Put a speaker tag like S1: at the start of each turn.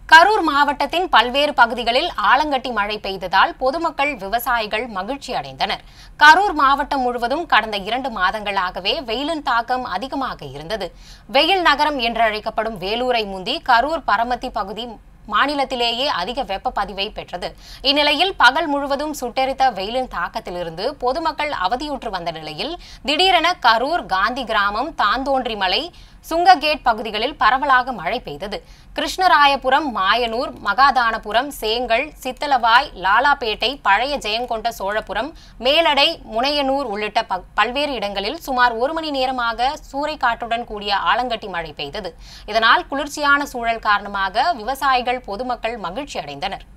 S1: கரூர் மாவட்டத்தின் பல்வேறு பகுதிகளில் ஆலங்கட்டி மழை பெய்ததால் பொதுமக்கள் விவசாயிகள் மகிழ்ச்சி அடைந்தனர் கரூர் மாவட்டம் முழுவதும் கடந்த இரண்டு மாதங்களாகவே வெயிலின் தாக்கம் அதிகமாக இருந்தது வெயில் நகரம் என்றழைக்கப்படும் வேலூரை முந்தி கரூர் பரமத்தி பகுதி மாநிலத்திலேயே அதிக வெப்ப பதிவை பெற்றது இந்நிலையில் பகல் முழுவதும் சுட்டெரித்த வெயிலின் தாக்கத்திலிருந்து பொதுமக்கள் அவதியுற்று வந்த நிலையில் திடீரென கரூர் காந்தி கிராமம் தாந்தோன்றிமலை சுங்ககேட் பகுதிகளில் பரவலாக மழை பெய்தது கிருஷ்ணராயபுரம் மாயனூர் மகாதானபுரம் சேங்கல் சித்தலவாய் லாலாபேட்டை பழைய ஜெயங்கொண்ட சோழபுரம் மேலடை முனையனூர் உள்ளிட்ட ப- பல்வேறு இடங்களில் சுமார் ஒரு மணி நேரமாக சூறைக்காற்றுடன் கூடிய ஆலங்கட்டி மழை பெய்தது இதனால் குளிர்ச்சியான சூழல் காரணமாக விவசாயிகள் பொதுமக்கள் மகிழ்ச்சி அடைந்தனர்